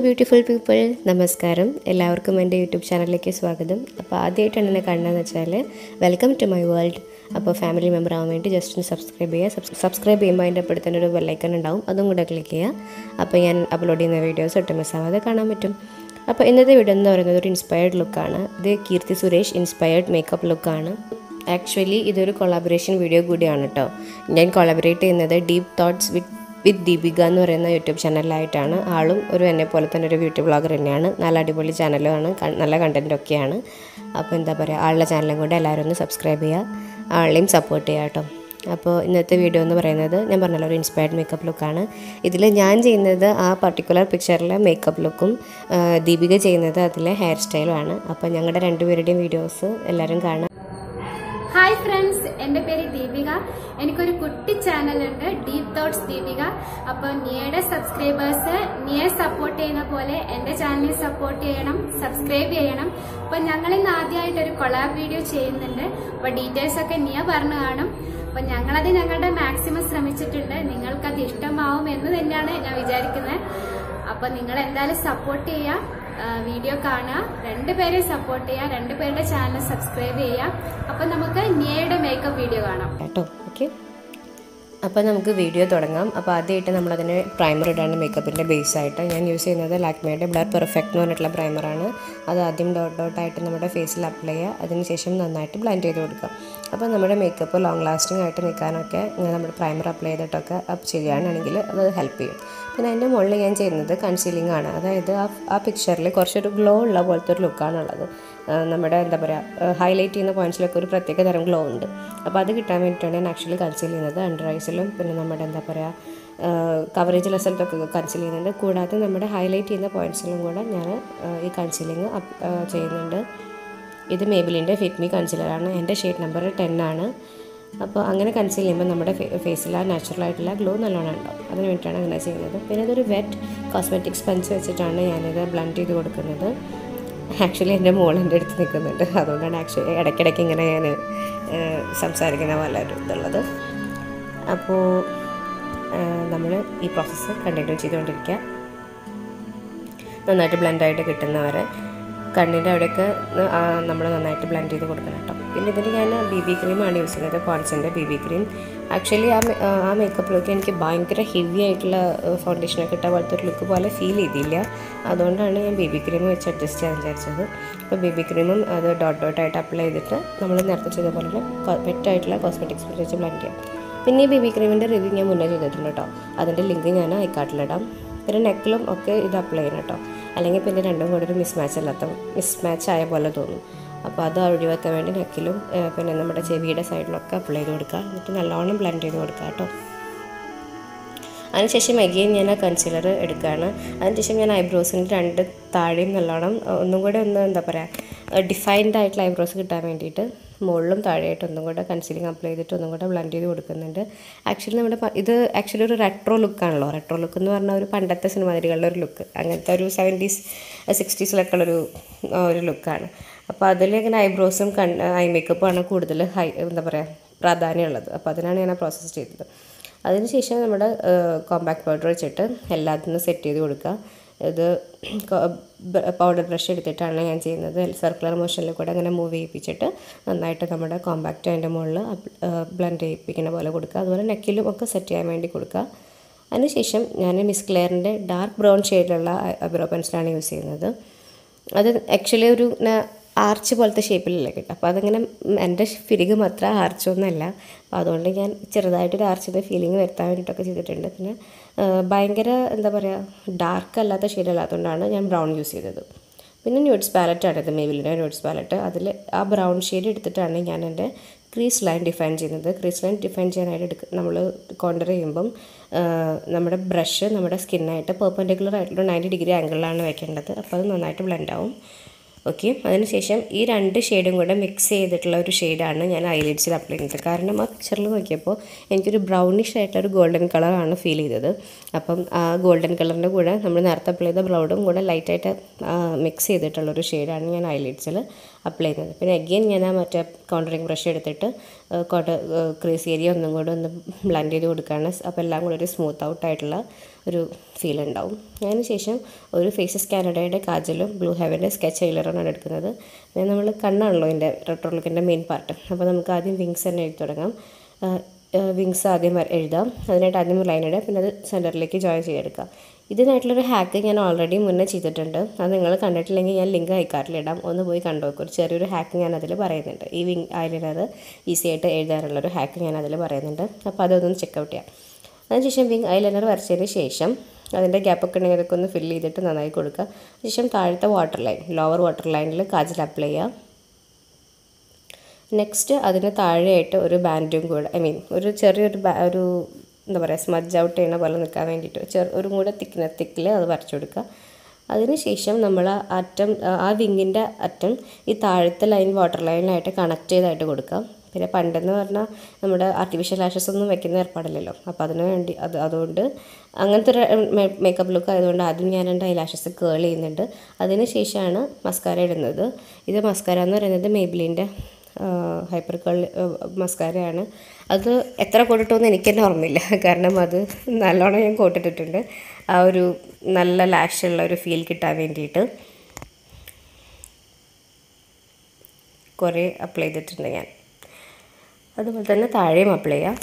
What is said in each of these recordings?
beautiful people നമസ്കാരം എല്ലാവർക്കും എൻ്റെ യൂട്യൂബ് ചാനലിലേക്ക് സ്വാഗതം അപ്പോൾ ആദ്യമായിട്ടാണ് എന്നെ കാണുന്നതെന്ന് വെച്ചാൽ വെൽക്കം ടു മൈ വേൾഡ് അപ്പോൾ ഫാമിലി മെമ്പർ ആവാൻ വേണ്ടി ജസ്റ്റ് ഒന്ന് സബ്സ്ക്രൈബ് ചെയ്യുക സബ്സ്ക്രൈബ് ചെയ്യുമ്പോൾ അതിൻ്റെ അപ്പുറത്ത് തന്നെ ഒരു ബെല്ലൈക്കൺ ഉണ്ടാവും അതും കൂടെ ക്ലിക്ക് ചെയ്യുക അപ്പോൾ ഞാൻ അപ്ലോഡ് ചെയ്യുന്ന വീഡിയോസ് ഒട്ടും മിസ്സാവാതെ കാണാൻ പറ്റും അപ്പോൾ ഇന്നത്തെ വീഡിയോ എന്ന് പറയുന്നത് ഒരു ഇൻസ്പയർഡ് ലുക്കാണ് ഇത് കീർത്തി സുരേഷ് ഇൻസ്പയർഡ് മേക്കപ്പ് ലുക്കാണ് ആക്ച്വലി ഇതൊരു കൊളാബറേഷൻ വീഡിയോ കൂടിയാണ് കേട്ടോ ഞാൻ കൊളാബറേറ്റ് ചെയ്യുന്നത് deep thoughts with with Deepika എന്ന് പറയുന്ന യൂട്യൂബ് ചാനലിലായിട്ടാണ് ആളും ഒരു എന്നെ പോലെ തന്നെ ഒരു ബ്യൂട്ടി ബ്ലോഗർ തന്നെയാണ് നല്ല അടിപൊളി ചാനലുമാണ് ക- നല്ല കണ്ടൻറ്റ് ഒക്കെയാണ് അപ്പോൾ എന്താ പറയുക ആളുടെ ചാനലും കൂടെ എല്ലാവരും ഒന്ന് സബ്സ്ക്രൈബ് ചെയ്യുക ആളെയും സപ്പോർട്ട് ചെയ്യുക കേട്ടോ അപ്പോൾ ഇന്നത്തെ വീഡിയോ എന്ന് പറയുന്നത് ഞാൻ പറഞ്ഞല്ലോ ഒരു ഇൻസ്പയർഡ് മേക്കപ്പ് ലുക്കാണ് ഇതിൽ ഞാൻ ചെയ്യുന്നത് ആ പർട്ടിക്കുലർ പിക്ചറിലെ മേക്കപ്പ് ലുക്കും ദീപിക ചെയ്യുന്നത് അതിലെ ഹെയർ സ്റ്റൈലുമാണ് അപ്പോൾ ഞങ്ങളുടെ രണ്ടുപേരുടെയും വീഡിയോസ് എല്ലാവരും കാണാം ഹായ് ഫ്രണ്ട്സ് എൻ്റെ പേര് ദീപിക എനിക്കൊരു കുട്ടി ചാനലുണ്ട് ഡീപ് തോട്ട്സ് ദീപിക അപ്പോൾ നിയുടെ സബ്സ്ക്രൈബേഴ്സ് നിയെ സപ്പോർട്ട് ചെയ്യുന്ന പോലെ എൻ്റെ ചാനലിൽ സപ്പോർട്ട് ചെയ്യണം സബ്സ്ക്രൈബ് ചെയ്യണം അപ്പോൾ ഞങ്ങൾ ഇന്ന് ആദ്യമായിട്ട് ഒരു കൊളാബ് വീഡിയോ ചെയ്യുന്നുണ്ട് അപ്പോൾ ഡീറ്റെയിൽസ് ഒക്കെ നിയ പറഞ്ഞു കാണും അപ്പോൾ ഞങ്ങളത് ഞങ്ങളുടെ മാക്സിമം ശ്രമിച്ചിട്ടുണ്ട് നിങ്ങൾക്കത് ഇഷ്ടമാവും എന്ന് തന്നെയാണ് ഞാൻ വിചാരിക്കുന്നത് അപ്പോൾ നിങ്ങൾ എന്തായാലും സപ്പോർട്ട് ചെയ്യുക ആ, വീഡിയോ കാണുക രണ്ടുപേരെ സപ്പോർട്ട് ചെയ്യുക രണ്ടുപേരുടെ ചാനൽ സബ്സ്ക്രൈബ് ചെയ്യുക അപ്പം നമുക്ക് നിയയുടെ മേക്കപ്പ് വീഡിയോ കാണാം കേട്ടോ ഓക്കെ അപ്പോൾ നമുക്ക് വീഡിയോ തുടങ്ങാം അപ്പോൾ ആദ്യമായിട്ട് നമ്മളതിന് പ്രൈമർ ഇടാണ് മേക്കപ്പിൻ്റെ ബേസായിട്ട് ഞാൻ യൂസ് ചെയ്യുന്നത് ലാക്മേയുടെ ബ്ലർ പെർഫെക്റ്റ് എന്ന് പറഞ്ഞിട്ടുള്ള പ്രൈമറാണ് അത് ആദ്യം ഡോട്ട് ഡോട്ടായിട്ട് നമ്മുടെ ഫേസിൽ അപ്ലൈ ചെയ്യുക അതിനുശേഷം നന്നായിട്ട് ബ്ലെൻഡ് ചെയ്ത് കൊടുക്കുക അപ്പോൾ നമ്മുടെ മേക്കപ്പ് ലോങ് ലാസ്റ്റിംഗ് ആയിട്ട് നിൽക്കാനൊക്കെ ഇങ്ങനെ നമ്മൾ പ്രൈമർ അപ്ലൈ ചെയ്തിട്ടൊക്കെ അപ്പ് ചെയ്യുകയാണെങ്കിൽ അത് ഹെൽപ്പ് ചെയ്യും പിന്നെ അതിൻ്റെ മുകളിൽ ഞാൻ ചെയ്യുന്നത് കൺസീലിംഗ് ആണ് അതായത് ആ ആ പിക്ചറിൽ കുറച്ചൊരു ഗ്ലോ ഉള്ള പോലത്തെ ഒരു ലുക്കാണുള്ളത് ആ, നമ്മുടെ എന്താ പറയുക ഹൈലൈറ്റ് ചെയ്യുന്ന പോയിന്റ്സിലൊക്കെ ഒരു പ്രത്യേക തരം ഗ്ലോ ഉണ്ട് അപ്പോൾ അത് കിട്ടാൻ വേണ്ടിയിട്ടാണ് ഞാൻ ആക്ച്വലി കൺസീൽ ചെയ്യുന്നത് അണ്ടർ ഐസിലും പിന്നെ നമ്മുടെ എന്താ പറയുക കവറേജുള്ള സ്ഥലത്തൊക്കെ കൺസീൽ ചെയ്യുന്നുണ്ട് കൂടാതെ നമ്മുടെ ഹൈലൈറ്റ് ചെയ്യുന്ന പോയിന്റ്സിലും കൂടെ ഞാൻ ആ, ഈ കൺസീലിങ് ചെയ്യുന്നുണ്ട് ഇത് മേബിലിൻ്റെ ഫിറ്റ് മീ കൺസീലറാണ് എൻ്റെ ഷെയ്ഡ് നമ്പർ ടെൻ ആണ് അപ്പോൾ അങ്ങനെ കൺസീൽ ചെയ്യുമ്പോൾ നമ്മുടെ ഫേസിൽ ആ നാച്ചുറൽ ആയിട്ടുള്ള ഗ്ലോ നല്ലോണം ഉണ്ടാവും അതിന് വേണ്ടിയിട്ടാണ് അങ്ങനെ ചെയ്യുന്നത് പിന്നെ ഇതൊരു വെറ്റ് കോസ്മെറ്റിക് സ്പഞ്ച് വെച്ചിട്ടാണ് ഞാനിത് ബ്ലണ്ട് ചെയ്ത് കൊടുക്കുന്നത് ആക്ച്വലി എൻ്റെ മോൾ എൻ്റെ അടുത്ത് നിൽക്കുന്നുണ്ട് അതുകൊണ്ടാണ് ആക്ച്വലി ഇടയ്ക്കിടയ്ക്ക് ഇങ്ങനെ ഞാൻ സംസാരിക്കുന്ന പോലെ ഒരു ഇതുള്ളത് അപ്പോൾ നമ്മൾ ഈ പ്രോസസ്സ് കണ്ടിന്യൂ ചെയ്തുകൊണ്ടിരിക്കുക നന്നായിട്ട് ബ്ലെൻഡായിട്ട് കിട്ടുന്നവരെ കണ്ണിൻ്റെ അവിടെയൊക്കെ നമ്മൾ നന്നായിട്ട് ബ്ലെൻഡ് ചെയ്ത് കൊടുക്കണം കേട്ടോ പിന്നെ ഇതിന് ഞാൻ ബി ബി ക്രീമാണ് യൂസ് ചെയ്യുന്നത് പോൺസിൻ്റെ ബി ബി ക്രീം ആക്ച്വലി ആ മെ- ആ മേക്കപ്പ് ലുക്ക് എനിക്ക് ഭയങ്കര ഹെവി ആയിട്ടുള്ള ഫൗണ്ടേഷനൊക്കെ ഇട്ട പോലത്തെ ഒരു ലുക്ക് പോലെ ഫീൽ ചെയ്തില്ല അതുകൊണ്ടാണ് ഞാൻ ബി ബി ക്രീം വെച്ച് അഡ്ജസ്റ്റ് ചെയ്യാൻ വിചാരിച്ചത് അപ്പോൾ ബി ബി ക്രീമും അത് ഡോട്ട് ഡോട്ടായിട്ട് അപ്ലൈ ചെയ്തിട്ട് നമ്മൾ നേരത്തെ ചെയ്ത പോലെ വെറ്റായിട്ടുള്ള കോസ്മെറ്റിക്സ് വെച്ച് ബ്ലെൻഡ് ചെയ്യാം പിന്നെ ഈ ബി ബി ക്രീമിൻ്റെ റിവ്യൂ ഞാൻ മുന്നേ ചെയ്തിട്ടുണ്ട് കേട്ടോ അതിൻ്റെ ലിങ്ക് ഞാൻ ഐക്കാട്ടിലിടാം പിന്നെ നെക്കിലും ഒക്കെ ഇത് അപ്ലൈ ചെയ്യണം കേട്ടോ അല്ലെങ്കിൽ പിന്നെ രണ്ടും കൂടി ഒരു മിസ് മാച്ച് അല്ലാത്ത മിസ് മാച്ച് ആയ പോലെ തോന്നും അപ്പോൾ അത് ഒഴിവാക്കാൻ വേണ്ടി നെക്കിലും ഏഹ്, പിന്നെ നമ്മുടെ ചെവിയുടെ സൈഡിലൊക്കെ അപ്ലൈ ചെയ്ത് കൊടുക്കുക എന്നിട്ട് നല്ലോണം ബ്ലെൻഡ് ചെയ്ത് കൊടുക്കുക കേട്ടോ അതിനുശേഷം അഗെയിൻ ഞാൻ ആ കൺസീലർ എടുക്കുകയാണ് അതിനുശേഷം ഞാൻ ഐബ്രോസിൻ്റെ രണ്ട് താഴെയും നല്ലോണം അഹ് ഒന്നും കൂടെ ഒന്ന് എന്താ പറയുക ഡിഫൈൻഡ് ആയിട്ടുള്ള ഐബ്രോസ് കിട്ടാൻ വേണ്ടിയിട്ട് മുകളിലും താഴെയായിട്ട് ഒന്നും കൂടെ കൺസീലിംഗ് അപ്ലൈ ചെയ്തിട്ട് ഒന്നും കൂടെ ബ്ലെൻഡ് ചെയ്ത് കൊടുക്കുന്നുണ്ട് ആക്ച്വലി നമ്മുടെ പ- ഇത് ആക്ച്വലി ഒരു റെട്രോ ലുക്കാണല്ലോ റെട്രോ ലുക്ക് എന്ന് പറഞ്ഞാൽ ഒരു പണ്ടത്തെ സിനിമാതിരികളുടെ ഒരു ലുക്ക് അങ്ങനത്തെ ഒരു സെവൻറ്റീസ് സിക്സ്റ്റീസിലൊക്കെ ഉള്ളൊരു ആ, ഒരു ലുക്കാണ് അപ്പോൾ അതിൽ ഇങ്ങനെ ഐബ്രോസും കൺ ഐ മേക്കപ്പുമാണ് കൂടുതൽ ഹൈ എന്താ പറയുക പ്രാധാന്യമുള്ളത് അപ്പോൾ അതിനാണ് ഞാൻ ആ പ്രോസസ്സ് ചെയ്തത് അതിനുശേഷം നമ്മുടെ കോമ്പാക്ട് പൗഡർ വെച്ചിട്ട് എല്ലാത്തിനും സെറ്റ് ചെയ്ത് കൊടുക്കുക ഇത് പൗഡർ ബ്രഷ് എടുത്തിട്ടാണ് ഞാൻ ചെയ്യുന്നത് സർക്കുലർ മോഷനിൽ കൂടെ അങ്ങനെ മൂവ് ചെയ്യിപ്പിച്ചിട്ട് നന്നായിട്ട് നമ്മുടെ കോമ്പാക്റ്റ് അതിൻ്റെ മുകളിൽ ബ്ലെൻഡ് ചെയ്യിപ്പിക്കുന്ന പോലെ കൊടുക്കുക അതുപോലെ നെക്കിലും ഒക്കെ സെറ്റ് ചെയ്യാൻ വേണ്ടി കൊടുക്കുക അതിനുശേഷം ഞാൻ മിസ് ക്ലെയറിൻ്റെ ഡാർക്ക് ബ്രൗൺ ഷെയ്ഡിലുള്ള ഐബ്രോ പെൻസിലാണ് യൂസ് ചെയ്യുന്നത് അത് ആക്ച്വലി ഒരു ആർച്ച് പോലത്തെ ഷേപ്പിലല്ലേ കിട്ടും അപ്പോൾ അതിങ്ങനെ ഉം എൻ്റെ ഫിലിഗ് മാത്രം ആർച്ചൊന്നുമല്ല അപ്പോൾ അതുകൊണ്ട് ഞാൻ ചെറുതായിട്ടൊരു ആർച്ചിൻ്റെ ഫീലിംഗ് വരുത്താൻ വേണ്ടിയിട്ടൊക്കെ ചെയ്തിട്ടുണ്ട് പിന്നെ ആ, ഭയങ്കര എന്താ പറയുക ഡാർക്ക് അല്ലാത്ത ഷെയ്ഡ് അല്ലാത്തതുകൊണ്ടാണ് ഞാൻ ബ്രൗൺ യൂസ് ചെയ്തത് പിന്നെ ന്യൂഡ്സ് പാലറ്റാണ് ഇത് മേബിലിൻ്റെ ന്യൂഡ്സ് പാലറ്റ് അതിൽ ആ ബ്രൗൺ ഷെയ്ഡ് എടുത്തിട്ടാണ് ഞാൻ എൻ്റെ ക്രീസ് ലൈൻ ഡിഫൈൻ ചെയ്യുന്നത് ക്രീസ് ലൈൻ ഡിഫൈൻ ചെയ്യാനായിട്ട് എടുക്ക നമ്മൾ കോണ്ടർ ചെയ്യുമ്പം ആ, നമ്മുടെ ബ്രഷ് നമ്മുടെ സ്കിന്നായിട്ട് പെർപെൻഡിക്കുലർ ആയിട്ടുള്ള നയൻറ്റി ഡിഗ്രി ആംഗിളിലാണ് വെക്കേണ്ടത് അപ്പോൾ അത് നന്നായിട്ട് ബ്ലെൻഡ് ആവും ഓക്കെ അതിനുശേഷം ഈ രണ്ട് ഷെയ്ഡും കൂടെ മിക്സ് ചെയ്തിട്ടുള്ള ഒരു ഷെയ്ഡാണ് ഞാൻ ഐലിഡ്സിൽ അപ്ലൈ ചെയ്തത് കാരണം ആ പിക്ചറിൽ നോക്കിയപ്പോൾ എനിക്കൊരു ബ്രൗണിഷ് ആയിട്ടുള്ള ഒരു ഗോൾഡൻ കളറാണ് ഫീൽ ചെയ്തത് അപ്പം ആ ഗോൾഡൻ കളറിൻ്റെ കൂടെ നമ്മൾ നേരത്തെ അപ്ലൈ ചെയ്ത ബ്രൗണും കൂടെ ലൈറ്റായിട്ട് മിക്സ് ചെയ്തിട്ടുള്ളൊരു ഷെയ്ഡാണ് ഞാൻ ഐലിഡ്സിൽ അപ്ലൈ ചെയ്യുന്നത് പിന്നെ അഗെയിൻ ഞാൻ ആ മറ്റേ കൗണ്ടറിങ് ബ്രഷ് എടുത്തിട്ട് കോട്ട ക്രീസ് ഏരിയ ഒന്നും കൂടെ ഒന്ന് ബ്ലെൻഡ് ചെയ്ത് കൊടുക്കുകയാണ് അപ്പോൾ എല്ലാം കൂടെ ഒരു സ്മൂത്ത് ഔട്ട് ആയിട്ടുള്ള ഒരു ഫീൽ ഉണ്ടാവും അതിനുശേഷം ഒരു ഫേസസ് കാനഡയുടെ കാജലും ബ്ലൂ ഹെവൻ്റെ സ്കെച്ച് ഐലറാണ് എടുക്കുന്നത് പിന്നെ നമ്മൾ കണ്ണാണല്ലോ ഇതിൻ്റെ റെട്രോ ലുക്കിൻ്റെ മെയിൻ പാർട്ട് അപ്പോൾ നമുക്ക് ആദ്യം വിങ്സ് തന്നെ എഴുതി തുടങ്ങാം വിങ്സ് ആദ്യം വര- എഴുതാം അതിനായിട്ട് ആദ്യം ലൈൻ ഇടുക പിന്നെ അത് സെൻറ്ററിലേക്ക് ജോയിൻ ചെയ്തെടുക്കുക ഇതിനായിട്ടുള്ളൊരു ഹാക്ക് ഞാൻ ഓൾറെഡി മുന്നേ ചെയ്തിട്ടുണ്ട് അത് നിങ്ങൾ കണ്ടിട്ടില്ലെങ്കിൽ ഞാൻ ലിങ്ക് അയക്കാറിൽ ഇടാം ഒന്ന് പോയി കണ്ടു നോക്കും ഒരു ചെറിയൊരു ഹാക്ക് ഞാൻ അതിൽ പറയുന്നുണ്ട് ഈ വിങ് ഐലൈനർ ഈസി ആയിട്ട് എഴുതാനുള്ളൊരു ഹാക്ക് ഞാൻ അതിൽ പറയുന്നുണ്ട് അപ്പോൾ അതൊന്ന് ചെക്കൗട്ട് ചെയ്യാം അതിനുശേഷം വിങ് ഐലൈനർ വരച്ചതിന് ശേഷം അതിൻ്റെ ഗ്യാപ്പൊക്കെ ഉണ്ടെങ്കിൽ അതൊക്കെ ഒന്ന് ഫില്ല് ചെയ്തിട്ട് നന്നായി കൊടുക്കുക അതിനുശേഷം താഴത്തെ വാട്ടർ ലൈൻ ലോവർ വാട്ടർ ലൈനിൽ കാജൽ അപ്ലൈ ചെയ്യുക നെക്സ്റ്റ് അതിന് താഴെയായിട്ട് ഒരു ബാൻഡും കൂടെ ഐ മീൻ ഒരു ചെറിയൊരു ബാ ഒരു എന്താ പറയുക സ്മജ് ഔട്ട് ചെയ്യണ പോലെ നിൽക്കാൻ വേണ്ടിയിട്ട് ചെറു ഒരു കൂടെ തിക്കിന തിക്കിൽ അത് വരച്ചു കൊടുക്കുക അതിനുശേഷം നമ്മൾ ആ അറ്റം ആ വിങ്ങിൻ്റെ അറ്റം ഈ താഴത്തെ ലൈൻ വാട്ടർ ലൈനിലായിട്ട് കണക്ട് ചെയ്തായിട്ട് കൊടുക്കാം പിന്നെ പണ്ടെന്ന് പറഞ്ഞാൽ നമ്മുടെ ആർട്ടിഫിഷ്യൽ ലാഷസ് ഒന്നും വെക്കുന്ന ഏർപ്പാടില്ലല്ലോ അപ്പോൾ അതിന് വേണ്ടി അത് അതുകൊണ്ട് അങ്ങനത്തെ ഒരു മേക്കപ്പ് ലുക്ക് ആയതുകൊണ്ട് ആദ്യം ഞാൻ എൻ്റെ ഐലാഷസ് കേൾ ചെയ്യുന്നുണ്ട് അതിന് ശേഷമാണ് മസ്കാര ഇടുന്നത് ഇത് മസ്കാര എന്ന് പറയുന്നത് മേബിലിൻ്റെ ഹൈപ്പർ കേൾ മസ്കാരയാണ് അത് എത്ര കൊണ്ടിട്ടോന്ന് എനിക്ക് തന്നെ ഓർമ്മയില്ല കാരണം അത് നല്ലോണം ഞാൻ കോട്ടിട്ടിട്ടുണ്ട് ആ ഒരു നല്ല ലാഷുള്ള ഒരു ഫീൽ കിട്ടാൻ വേണ്ടിയിട്ട് കുറേ അപ്ലൈ ചെയ്തിട്ടുണ്ട് ഞാൻ അതുപോലെ തന്നെ താഴെയും അപ്ലൈ ചെയ്യാം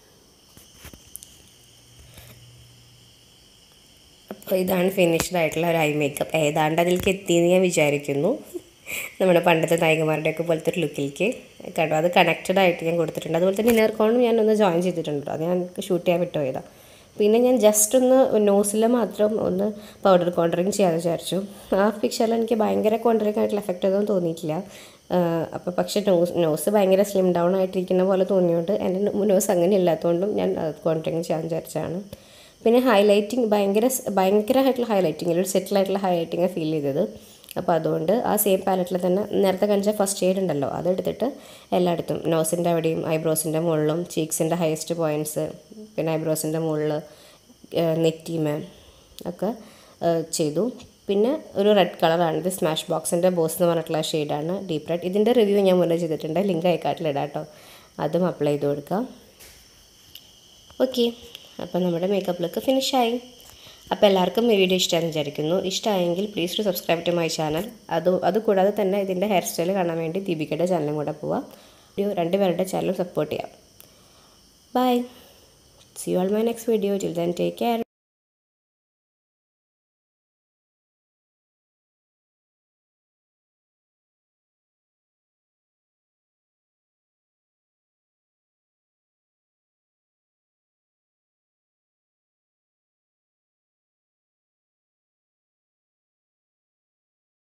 അപ്പോൾ ഇതാണ് ഫിനിഷ്ഡ് ആയിട്ടുള്ള ഒരു ഐ മേക്കപ്പ് ഏതാണ്ട് അതിലേക്ക് എത്തിയെന്ന് ഞാൻ വിചാരിക്കുന്നു നമ്മുടെ പണ്ടത്തെ നായികമാരുടെയൊക്കെ പോലത്തെ ഒരു ലുക്കിലേക്ക് കണ്ടോ അത് കണക്റ്റഡ് ആയിട്ട് ഞാൻ കൊടുത്തിട്ടുണ്ട് അതുപോലെ തന്നെ ഇന്നർ കോണും ഞാൻ ഒന്ന് ജോയിൻ ചെയ്തിട്ടുണ്ട് അത് ഞാൻ ഷൂട്ട് ചെയ്യാൻ വിട്ടുപോയതാണ് പിന്നെ ഞാൻ ജസ്റ്റ് ഒന്ന് നോസിൽ മാത്രം ഒന്ന് പൗഡർ കോണ്ടറിങ് ചെയ്യാമെന്ന് വിചാരിച്ചു ആ പിക്ചറിൽ എനിക്ക് ഭയങ്കര കോണ്ടറിങ് ആയിട്ടുള്ള എഫക്റ്റ് ഒന്നും തോന്നിയിട്ടില്ല അപ്പോൾ പക്ഷേ നോസ് നോസ് ഭയങ്കര സ്ലിം ഡൗൺ ആയിട്ടിരിക്കുന്ന പോലെ തോന്നിയോണ്ട് എൻ്റെ നോസ് അങ്ങനെ ഇല്ലാത്തതുകൊണ്ടും ഞാൻ കോണ്ടറിങ് ചെയ്യാൻ വിചാരിച്ചതാണ് പിന്നെ ഹൈലൈറ്റിങ് ഭയങ്കര ഭയങ്കരമായിട്ടുള്ള ഹൈലൈറ്റിങ് ഒരു സെറ്റിലായിട്ടുള്ള ഹൈലൈറ്റിങ് ഫീൽ ചെയ്തത് അപ്പോൾ അതുകൊണ്ട് ആ സെയിം പാലറ്റിൽ തന്നെ നേരത്തെ കാണിച്ച ഫസ്റ്റ് ഷെയ്ഡ് ഉണ്ടല്ലോ അതെടുത്തിട്ട് എല്ലായിടത്തും നോസിൻ്റെ അവിടെയും ഐബ്രോസിൻ്റെ മുകളിലും ചീക്സിൻ്റെ ഹയസ്റ്റ് പോയിൻറ്റ്സ് പിന്നെ ഐബ്രോസിൻ്റെ മുകളിൽ നെറ്റീമ് ഒക്കെ ചെയ്തു പിന്നെ ഒരു റെഡ് കളറാണ് ഇത് സ്മാഷ് ബോക്സിൻ്റെ ബോസ് എന്ന് പറഞ്ഞിട്ടുള്ള ഷെയ്ഡാണ് ഡീപ്പ് റെഡ് ഇതിൻ്റെ റിവ്യൂ ഞാൻ മുന്നേ ചെയ്തിട്ടുണ്ട് ലിങ്ക് അയക്കാട്ടിലിടാം കേട്ടോ അതും അപ്ലൈ ചെയ്ത് കൊടുക്കാം ഓക്കെ അപ്പോൾ നമ്മുടെ മേക്കപ്പ് ലുക്ക് ഫിനിഷായി അപ്പോൾ എല്ലാവർക്കും ഈ വീഡിയോ ഇഷ്ടമാണെന്ന് വിചാരിക്കുന്നു ഇഷ്ടമായെങ്കിൽ please to subscribe to my channel അത് അതുകൂടാതെ തന്നെ ഇതിൻ്റെ ഹെയർ സ്റ്റൈൽ കാണാൻ വേണ്ടി ദീപികയുടെ ചാനലും കൂടെ പോവാം ഒരു രണ്ടുപേരുടെ ചാനലും സപ്പോർട്ട് ചെയ്യാം bye see you all my next video till then take care